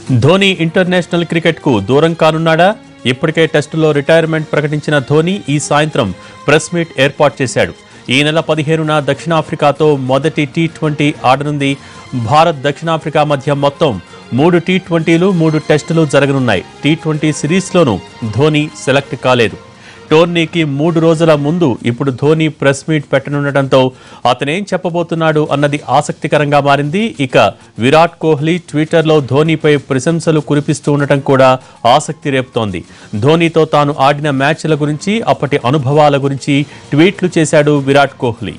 Dhoni international క్రికెట్కు దూరం కానున్నాడా ఇప్పటికే టెస్టులో రిటైర్మెంట్ ప్రకటించిన ధోని ఈ సాయంత్రం ప్రెస్ మీట్ ఏర్పాటు చేశాడు ఈ నెల పదిహేనున దక్షిణాఫ్రికాతో మొదటి టీ ట్వంటీ ఆడనుంది భారత్ దక్షిణాఫ్రికా మధ్య మొత్తం మూడు టీ ట్వంటీలు మూడు టెస్టులు జరగనున్నాయి టీ ట్వంటీ సిరీస్లోనూ ధోని సెలెక్ట్ కాలేదు టోర్నీకి మూడు రోజుల ముందు ఇప్పుడు ధోని ప్రెస్ మీట్ పెట్టనుండటంతో అతనేం చెప్పబోతున్నాడు అన్నది ఆసక్తికరంగా మారింది ఇక విరాట్ కోహ్లీ ట్విట్టర్లో ధోనీపై ప్రశంసలు కురిపిస్తూ ఉండటం కూడా ఆసక్తి రేపుతోంది ధోనీతో తాను ఆడిన మ్యాచ్ల గురించి అప్పటి అనుభవాల గురించి ట్వీట్లు చేశాడు విరాట్ కోహ్లీ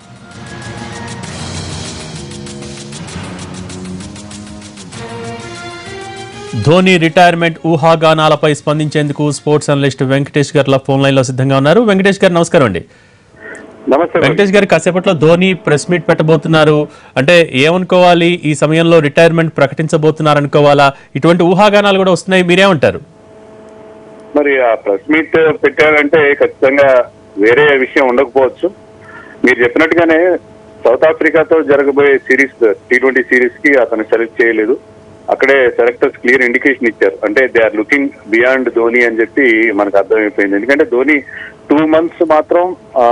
ధోని రిటైర్మెంట్ ఊహాగానాలపై స్పందించేందుకు sports analyst Venkatesh garu phone line లో సిద్ధంగా ఉన్నారు వెంకటేష్ గారు నమస్కారం అండి నమస్తే వెంకటేష్ గారు కాసేపట్లో ధోని ప్రెస్ మీట్ పెట్టబోతున్నారు అంటే ఏమనుకోవాలి ఈ సమయంలో రిటైర్మెంట్ ప్రకటించబోతున్నారు అనుకోవాలా ఇటువంటి ఊహాగానాలు కూడా వస్తున్నాయి మీరేమంటారు మరి ఆ ప్రెస్ మీట్ పెట్టారంటే ఖచ్చితంగా వేరే విషయం ఉండకపోవచ్చు మీరు చెప్పినట్టుగానే సౌత్ ఆఫ్రికాతో జరగబోయే సిరీస్ టీ ట్వంటీ సిరీస్ కి అతను సెలెక్ట్ చేయలేదు అక్కడే సెలెక్టర్స్ క్లియర్ ఇండికేషన్ ఇచ్చారు అంటే they are looking beyond Dhoni అని చెప్పి మనకు అర్థమైపోయింది ఎందుకంటే ధోని టూ మంత్స్ మాత్రం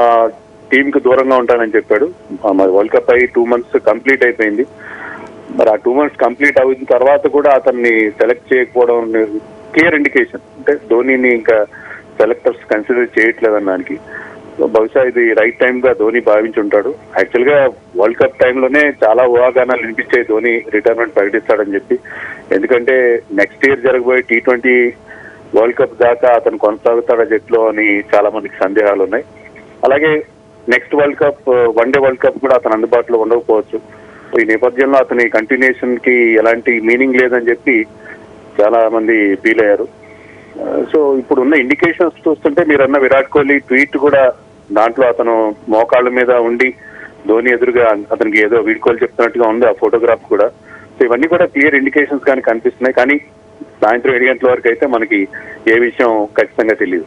టీమ్ కి దూరంగా ఉంటానని చెప్పాడు ఆ, మరి వరల్డ్ కప్ అయ్యి టూ మంత్స్ కంప్లీట్ అయిపోయింది మరి ఆ టూ మంత్స్ కంప్లీట్ అయిన తర్వాత కూడా అతన్ని సెలెక్ట్ చేయకపోవడం క్లియర్ ఇండికేషన్ అంటే ధోనిని ఇంకా సెలెక్టర్స్ కన్సిడర్ చేయట్లేదు దానికి సో బహుశా ఇది రైట్ టైం గా ధోని భావించి ఉంటాడు యాక్చువల్ గా వరల్డ్ కప్ టైంలోనే చాలా ఊహాగానాలు వినిపించాయి ధోని రిటైర్మెంట్ ప్రకటిస్తాడని చెప్పి ఎందుకంటే నెక్స్ట్ ఇయర్ జరగబోయే టీ ట్వంటీ వరల్డ్ కప్ దాకా అతను కొనసాగుతాడా జట్లో అని చాలా మందికి సందేహాలు ఉన్నాయి అలాగే next world cup one day world cup కూడా అతను అందుబాటులో ఉండకపోవచ్చు సో ఈ నేపథ్యంలో అతని కంటిన్యూషన్ కి ఎలాంటి మీనింగ్ లేదని చెప్పి చాలా మంది ఫీల్ అయ్యారు ఆ, సో ఇప్పుడు ఉన్న ఇండికేషన్స్ చూస్తుంటే మీరన్న విరాట్ కోహ్లీ ట్వీట్ కూడా దాంట్లో అతను మోకాళ్ళ మీద ఉండి ధోని ఎదురుగా అతనికి ఏదో వీడ్కోలు చెప్తున్నట్టుగా ఉంది ఆ ఫోటోగ్రాఫ్ కూడా సో ఇవన్నీ కూడా క్లియర్ ఇండికేషన్స్ కానీ కనిపిస్తున్నాయి కానీ సాయంత్రం ఏడు గంటల వరకు అయితే మనకి ఏ విషయం ఖచ్చితంగా తెలియదు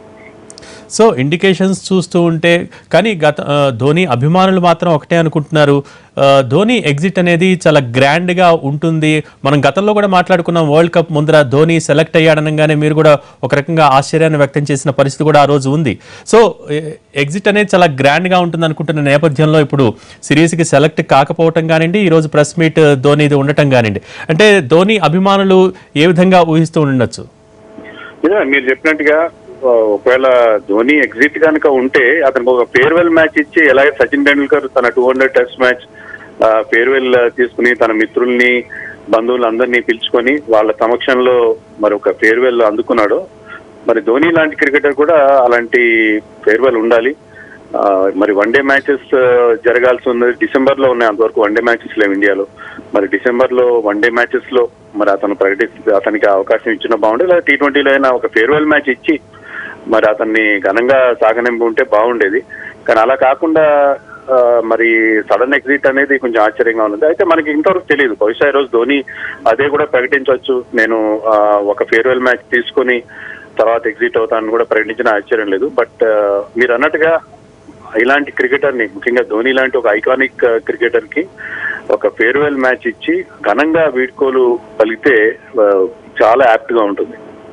సో ఇండికేషన్స్ చూస్తూ ఉంటే కానీ గత ఆ, ధోని అభిమానులు మాత్రం ఒకటే అనుకుంటున్నారు ఆ, ధోని ఎగ్జిట్ అనేది చాలా గ్రాండ్గా ఉంటుంది మనం గతంలో కూడా మాట్లాడుకున్నాం వరల్డ్ కప్ ముందర ధోని సెలెక్ట్ అయ్యాడనగానే మీరు కూడా ఒక రకంగా ఆశ్చర్యాన్ని వ్యక్తం చేసిన పరిస్థితి కూడా ఆ రోజు ఉంది సో ఎగ్జిట్ అనేది చాలా గ్రాండ్గా ఉంటుంది అనుకుంటున్న నేపథ్యంలో ఇప్పుడు సిరీస్కి సెలెక్ట్ కాకపోవటం కానివ్వండి ఈ రోజు ప్రెస్ మీట్ ధోనిది ఉండటం కానివ్వండి అంటే ధోని అభిమానులు ఏ విధంగా ఊహిస్తూ ఉండొచ్చు ఇదే మీరు చెప్పినట్టుగా ఆ, ఒకవేళ ధోని ఎగ్జిట్ కనుక ఉంటే అతనికి ఒక ఫేర్వెల్ మ్యాచ్ ఇచ్చి ఎలాగే సచిన్ టెండూల్కర్ తన two hundred test match farewell తీసుకుని తన మిత్రుల్ని బంధువులందరినీ పిలుచుకొని వాళ్ళ సమక్షంలో మరి ఒక ఫేర్వెల్ అందుకున్నాడు మరి ధోని లాంటి క్రికెటర్ కూడా అలాంటి ఫేర్వెల్ ఉండాలి ఆ, మరి వన్ డే మ్యాచెస్ జరగాల్సి ఉంది డిసెంబర్ లో ఉన్నాయి అంతవరకు వన్ డే మ్యాచెస్ లేవు ఇండియాలో మరి డిసెంబర్ లో వన్ డే మ్యాచెస్ లో మరి అతను ప్రకటిస్తే అతనికి ఆ అవకాశం ఇచ్చిన బాగుండేది లేదా టీ ట్వంటీలో అయినా ఒక ఫేర్వెల్ మ్యాచ్ ఇచ్చి మరి అతన్ని ఘనంగా సాగనింపు ఉంటే బాగుండేది కానీ అలా కాకుండా ఆ, మరి సడన్ ఎగ్జిట్ అనేది కొంచెం ఆశ్చర్యంగా ఉంది అయితే మనకి ఇంతవరకు తెలియదు బహుశా ఈ రోజు ధోని అదే కూడా ప్రకటించవచ్చు నేను ఆ, ఒక ఫేర్వెల్ మ్యాచ్ తీసుకొని తర్వాత ఎగ్జిట్ అవుతానని కూడా ప్రకటించిన ఆశ్చర్యం లేదు బట్ మీరు అన్నట్టుగా ఇలాంటి క్రికెటర్ ని ముఖ్యంగా ధోని లాంటి ఒక ఐకానిక్ క్రికెటర్ కి ఒక ఫేర్వెల్ మ్యాచ్ ఇచ్చి ఘనంగా వీడ్కోలు పలిగితే ఆ, చాలా యాప్ట్ గా ఉంటుంది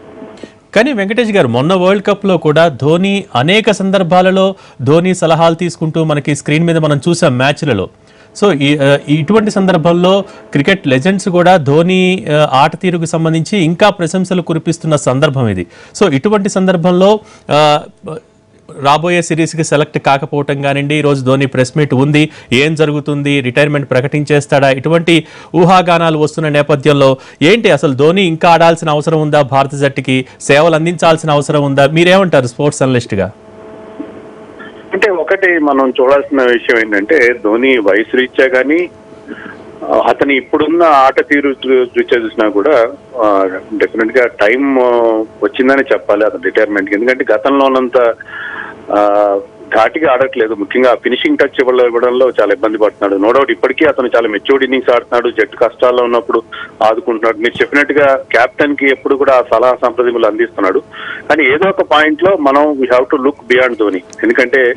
కానీ వెంకటేష్ గారు మొన్న వరల్డ్ కప్ లో కూడా ధోని అనేక సందర్భాలలో ధోని సలహాలు తీసుకుంటూ మనకి స్క్రీన్ మీద మనం చూసాం మ్యాచ్లలో సో ఈ ఆ, ఇటువంటి సందర్భంలో క్రికెట్ లెజెండ్స్ కూడా ధోని ఆ, ఆట తీరుకు సంబంధించి ఇంకా ప్రశంసలు కురిపిస్తున్న సందర్భం ఇది సో ఇటువంటి సందర్భంలో ఆ, రాబోయే సిరీస్కి సెలెక్ట్ కాకపోవటం కానివ్వండి ఈరోజు ధోని ప్రెస్ మీట్ ఉంది ఏం జరుగుతుంది రిటైర్మెంట్ ప్రకటించేస్తాడా ఇటువంటి ఊహాగానాలు వస్తున్న నేపథ్యంలో ఏంటి అసలు ధోని ఇంకా ఆడాల్సిన అవసరం ఉందా భారత జట్టుకి సేవలు అందించాల్సిన అవసరం ఉందా మీరేమంటారు స్పోర్ట్స్ అనలిస్ట్గా అంటే ఒకటి మనం చూడాల్సిన విషయం ఏంటంటే ధోని వయసు రీత్యా కానీ ఆ, అతని ఇప్పుడున్న ఆట తీరు చూ- రీత్యా చూసినా కూడా డెఫినెట్ గా టైం వచ్చిందని చెప్పాలి అతను రిటైర్మెంట్ ఎందుకంటే గతంలో ఉన్నంత ఆ, ఘాటిగా ఆడట్లేదు ముఖ్యంగా ఫినిషింగ్ టచ్ ఇవ్వడం ఇవ్వడంలో చాలా ఇబ్బంది పడుతున్నాడు నో డౌట్ ఇప్పటికీ అతను చాలా మెచ్యూర్డ్ ఇన్నింగ్స్ ఆడుతున్నాడు జట్టు కష్టాల్లో ఉన్నప్పుడు ఆదుకుంటున్నాడు మీరు చెప్పినట్టుగా కెప్టెన్ కి ఎప్పుడు కూడా ఆ సలహా సంప్రదింపులు అందిస్తున్నాడు కానీ ఏదో ఒక పాయింట్ లో మనం we have to look beyond Dhoni ఎందుకంటే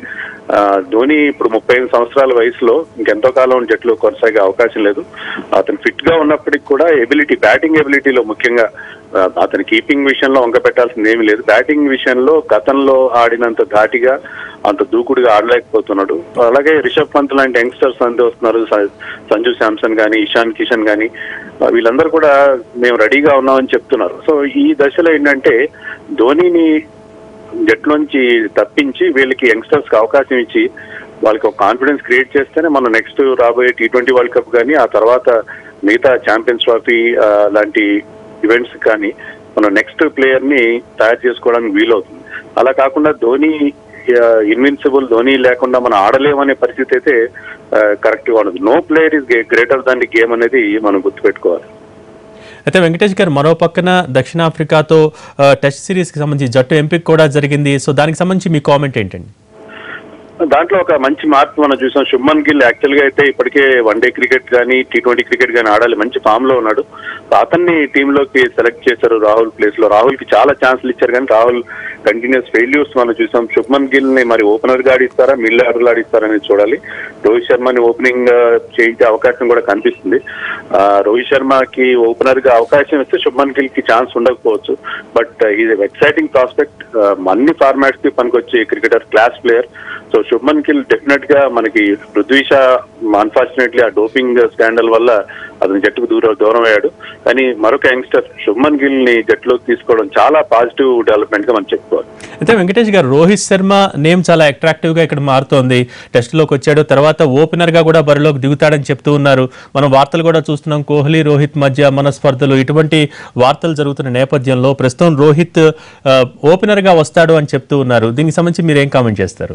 ఆ, ధోని ఇప్పుడు ముప్పై ఐదు సంవత్సరాల వయసులో ఇంకెంతో కాలం జట్లు కొనసాగే అవకాశం లేదు అతను ఫిట్ గా ఉన్నప్పటికీ కూడా ఎబిలిటీ బ్యాటింగ్ ఎబిలిటీలో ముఖ్యంగా ఆ, అతని కీపింగ్ విషయంలో వంక పెట్టాల్సింది ఏమీ లేదు బ్యాటింగ్ విషయంలో గతంలో ఆడినంత ధాటిగా అంత దూకుడుగా ఆడలేకపోతున్నాడు అలాగే రిషబ్ పంత్ లాంటి యంగ్స్టర్స్ అంతే వస్తున్నారు స- సంజు శాంసన్ కానీ ఇషాన్ కిషన్ కానీ వీళ్ళందరూ కూడా మేము రెడీగా ఉన్నామని చెప్తున్నారు సో ఈ దశలో ఏంటంటే ధోనిని జట్లోంచి తప్పించి వీళ్ళకి యంగ్స్టర్స్ కి అవకాశం ఇచ్చి వాళ్ళకి ఒక కాన్ఫిడెన్స్ క్రియేట్ చేస్తేనే మనం నెక్స్ట్ రాబోయే టీ ట్వంటీ వరల్డ్ కప్ కానీ ఆ తర్వాత మిగతా ఛాంపియన్స్ ట్రోఫీ ఆ, లాంటి ఈవెంట్స్ కానీ మనం నెక్స్ట్ ప్లేయర్ ని తయారు చేసుకోవడానికి వీలవుతుంది అలా కాకుండా ధోని ఇన్విన్సిబుల్ ధోని లేకుండా మనం ఆడలేమనే పరిస్థితి అయితే కరెక్ట్ గా ఉండదు no player is greater than the game అనేది మనం గుర్తుపెట్టుకోవాలి అయితే వెంకటేష్ గారు మరో పక్కన దక్షిణాఫ్రికాతో ఆ, టెస్ట్ సిరీస్కి సంబంధించి జట్టు ఎంపిక కూడా జరిగింది సో దానికి సంబంధించి మీ కామెంట్ ఏంటండి దాంట్లో ఒక మంచి మార్పు మనం చూసాం శుభ్మన్ గిల్ యాక్చువల్ గా అయితే ఇప్పటికే వన్ డే క్రికెట్ కానీ టీ ట్వంటీ క్రికెట్ కానీ ఆడాలి మంచి ఫామ్ లో ఉన్నాడు అతన్ని టీంలోకి సెలెక్ట్ చేశారు రాహుల్ ప్లేస్ లో రాహుల్ కి చాలా ఛాన్సులు ఇచ్చారు కానీ రాహుల్ కంటిన్యూస్ ఫెయిల్యూర్స్ మనం చూసాం శుభ్మన్ గిల్ ని మరి ఓపెనర్ గా ఆడిస్తారా మిల్ ఆర్డర్ ఆడిస్తారని చూడాలి రోహిత్ శర్మని ఓపెనింగ్ చేయించే అవకాశం కూడా కనిపిస్తుంది ఆ, రోహిత్ శర్మకి ఓపెనర్ గా అవకాశం ఇస్తే శుభ్మన్ గిల్ కి ఛాన్స్ ఉండకపోవచ్చు బట్ ఇది ఎక్సైటింగ్ ప్రాస్పెక్ట్ అన్ని ఫార్మాట్స్ కి పనికొచ్చే cricketer class player so Shubman Gill definite గా మనకి పృథ్వీష అన్ఫార్చునేట్లీ ఆ డోపింగ్ స్కాండల్ వల్ల అతని జట్టుకు దూరం దూరం అయ్యాడు కానీ మరొక యంగ్స్టర్ శుభ్మన్ గిల్ ని జట్టులోకి తీసుకోవడం చాలా పాజిటివ్ డెవలప్మెంట్ గా మనం చెప్పుకోవాలి అయితే వెంకటేష్ గారు రోహిత్ శర్మ నేమ్ చాలా అట్రాక్టివ్ గా ఇక్కడ మారుతోంది టెస్ట్లోకి వచ్చాడు తర్వాత ఓపెనర్ గా కూడా బరిలోకి దిగుతాడని చెప్తూ ఉన్నారు మనం వార్తలు కూడా చూస్తున్నాం కోహ్లీ రోహిత్ మధ్య మనస్పర్ధలు ఇటువంటి వార్తలు జరుగుతున్న నేపథ్యంలో ప్రస్తుతం రోహిత్ ఆ, ఓపెనర్ గా వస్తాడు అని చెప్తూ ఉన్నారు దీనికి సంబంధించి మీరు ఏం కామెంట్ చేస్తారు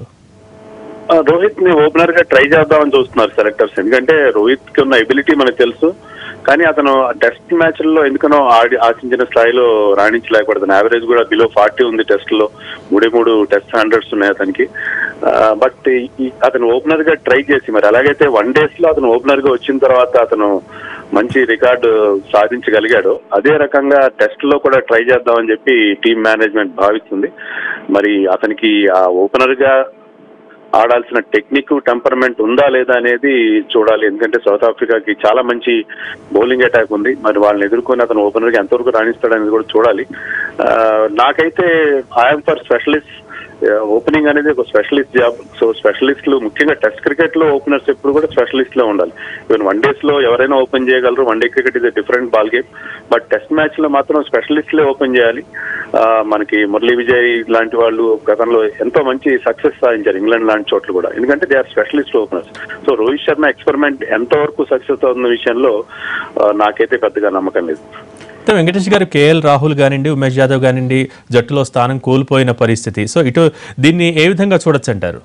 ఆ, రోహిత్ ని ఓపెనర్ గా ట్రై చేద్దామని చూస్తున్నారు సెలెక్టర్స్ ఎందుకంటే రోహిత్ కి ఉన్న ఎబిలిటీ మనకు తెలుసు కానీ అతను టెస్ట్ మ్యాచ్ల్లో ఎందుకనో ఆడి ఆశించిన స్థాయిలో రాణించలేకపోతుంది యావరేజ్ కూడా బిలో ఫార్టీ ఉంది టెస్ట్ లో మూడే మూడు టెస్ట్ హండ్రెడ్స్ ఉన్నాయి అతనికి బట్ అతను ఓపెనర్ గా ట్రై చేసి మరి అలాగైతే వన్ డేస్ లో అతను ఓపెనర్ గా వచ్చిన తర్వాత అతను మంచి రికార్డు సాధించగలిగాడు అదే రకంగా టెస్ట్ లో కూడా ట్రై చేద్దామని చెప్పి టీం మేనేజ్మెంట్ భావిస్తుంది మరి అతనికి ఆ ఓపెనర్ గా ఆడాల్సిన టెక్నిక్ టెంపర్మెంట్ ఉందా లేదా అనేది చూడాలి ఎందుకంటే సౌత్ ఆఫ్రికాకి చాలా మంచి బౌలింగ్ అటాక్ ఉంది మరి వాళ్ళని ఎదుర్కొని అతను ఓపెనర్ గా ఎంతవరకు రాణిస్తాడు అనేది కూడా చూడాలి ఆ, నాకైతే ఐఎమ్ ఫర్ స్పెషలిస్ట్ ఓపెనింగ్ అనేది ఒక స్పెషలిస్ట్ జాబ్ సో స్పెషలిస్టులు ముఖ్యంగా టెస్ట్ క్రికెట్ లో ఓపెనర్స్ ఎప్పుడు కూడా స్పెషలిస్ట్ లో ఉండాలి ఈవెన్ వన్ డేస్ లో ఎవరైనా ఓపెన్ చేయగలరు one day cricket is different ball game but test match లో మాత్రం స్పెషలిస్ట్లే ఓపెన్ చేయాలి ఆ, మనకి మురళీ విజయ్ లాంటి వాళ్ళు గతంలో ఎంతో మంచి సక్సెస్ సాధించారు ఇంగ్లాండ్ లాంటి చోట్ల కూడా ఎందుకంటే they are specialist openers so Rohit Sharma experiment ఎంతవరకు సక్సెస్ అవుతున్న విషయంలో ఆ, నాకైతే పెద్దగా నమ్మకం లేదు అయితే వెంకటేష్ గారు కేఎల్ రాహుల్ కానివ్వండి ఉమేష్ యాదవ్ కానివ్వండి జట్టులో స్థానం కోల్పోయిన పరిస్థితి సో ఇటు దీన్ని ఏ విధంగా చూడొచ్చు అంటారు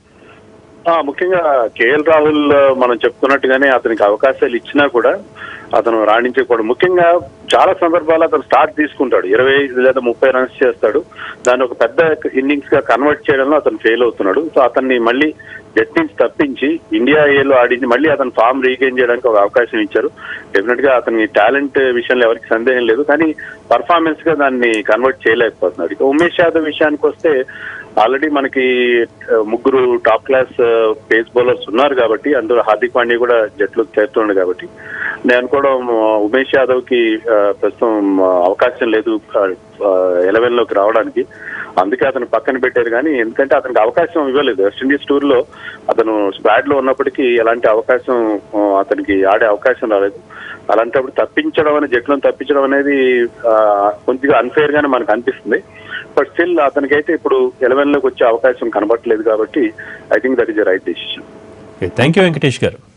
ఆ, ముఖ్యంగా కేఎల్ రాహుల్ ఆ, మనం చెప్పుకున్నట్టుగానే అతనికి అవకాశాలు ఇచ్చినా కూడా అతను రాణించకూడదు ముఖ్యంగా చాలా సందర్భాలు అతను స్టార్ట్ తీసుకుంటాడు ఇరవై ఐదు లేదా ముప్పై రన్స్ చేస్తాడు దాన్ని ఒక పెద్ద ఇన్నింగ్స్ గా కన్వర్ట్ చేయడంలో అతను ఫెయిల్ అవుతున్నాడు సో అతన్ని మళ్ళీ జట్ నుంచి తప్పించి ఇండియా ఏలో ఆడించి మళ్ళీ అతను ఫామ్ రీగెయిన్ చేయడానికి ఒక అవకాశం ఇచ్చారు డెఫినెట్ గా అతని టాలెంట్ విషయంలో ఎవరికి సందేహం లేదు కానీ పర్ఫార్మెన్స్ గా దాన్ని కన్వర్ట్ చేయలేకపోతున్నాడు ఇక ఉమేష్ యాదవ్ విషయానికి వస్తే ఆల్రెడీ మనకి ఆ, ముగ్గురు టాప్ క్లాస్ పేస్ బౌలర్స్ ఉన్నారు కాబట్టి అందులో హార్దిక్ పాండ్యా కూడా జట్లోకి చేరుతున్నాడు కాబట్టి నేను అనుకోవడం ఆ, ఉమేష్ యాదవ్ కి ఆ, ప్రస్తుతం ఆ, అవకాశం లేదు ఎలెవెన్ లోకి రావడానికి అందుకే అతను పక్కన పెట్టారు కానీ ఎందుకంటే అతనికి అవకాశం ఇవ్వలేదు వెస్టిండీస్ టూర్ లో అతను స్క్వాడ్ లో ఉన్నప్పటికీ ఎలాంటి అవకాశం ఆ, అతనికి ఆడే అవకాశం రాలేదు అలాంటప్పుడు తప్పించడం అనే జట్లను తప్పించడం అనేది ఆ, కొద్దిగా అన్ఫేర్ గానే మనకు అనిపిస్తుంది బట్ స్టిల్ అతనికైతే ఇప్పుడు ఎలెవెన్ లోకి వచ్చే అవకాశం కనబడట్లేదు కాబట్టి I think that is right decision thank you Venkatesh గారు